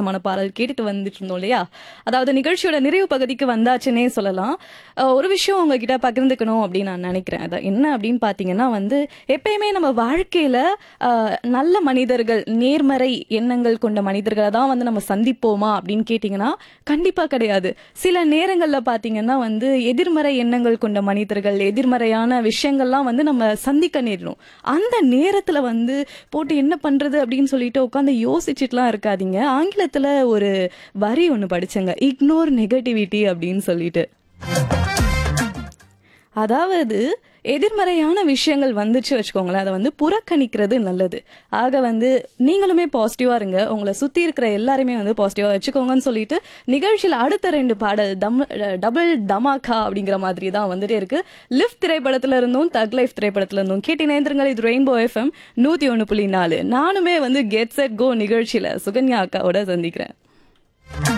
அட்டகாசமான பாடல் கேட்டுட்டு வந்துட்டு இருந்தோம் இல்லையா அதாவது நிகழ்ச்சியோட நிறைவு பகுதிக்கு வந்தாச்சுன்னே சொல்லலாம் அஹ் ஒரு விஷயம் உங்ககிட்ட பகிர்ந்துக்கணும் அப்படின்னு நான் நினைக்கிறேன் அதான் என்ன அப்படின்னு பார்த்தீங்கன்னா வந்து எப்பயுமே நம்ம வாழ்க்கையில அஹ், நல்ல மனிதர்கள் நேர்மறை எண்ணங்கள் கொண்ட மனிதர்களை தான் வந்து நம்ம சந்திப்போமா அப்படின்னு கேட்டிங்கன்னா கண்டிப்பா கிடையாது சில நேரங்கள்ல பார்த்தீங்கன்னா வந்து எதிர்மறை எண்ணங்கள் கொண்ட மனிதர்கள் எதிர்மறையான விஷயங்கள்லாம் வந்து நம்ம சந்திக்க நேரிடும் அந்த நேரத்துல வந்து போட்டு என்ன பண்றது அப்படின்னு சொல்லிட்டு உட்காந்து யோசிச்சுட்டுலாம் இருக்காதீங்க ஆங்கிலத்துல ஒரு வரி ஒன்று படிச்சேங்க இக்னோர் நெகட்டிவிட்டி அப்படின்னு சொல்லிட்டு அதாவது எதிர்மறையான விஷயங்கள் வந்துச்சு வச்சுக்கோங்களேன் அதை வந்து புறக்கணிக்கிறது நல்லது ஆக வந்து நீங்களுமே பாசிட்டிவா இருங்க உங்களை சுத்தி இருக்கிற எல்லாருமே வந்து பாசிட்டிவா வச்சுக்கோங்கன்னு சொல்லிட்டு நிகழ்ச்சியில் அடுத்த ரெண்டு பாடல் தம் டபுள் தமாக்கா அப்படிங்கிற மாதிரி தான் வந்துட்டே இருக்கு லிஃப்ட் திரைப்படத்துல இருந்தும் தக் லைஃப் திரைப்படத்துல இருந்தும் கேட்டி நேந்திரங்கள் இது ரெயின்போ எஃப்எம் நூத்தி ஒன்று புள்ளி நாலு நானுமே வந்து கெட் செட் கோ நிகழ்ச்சியில சுகன்யா அக்காவோட சந்திக்கிறேன்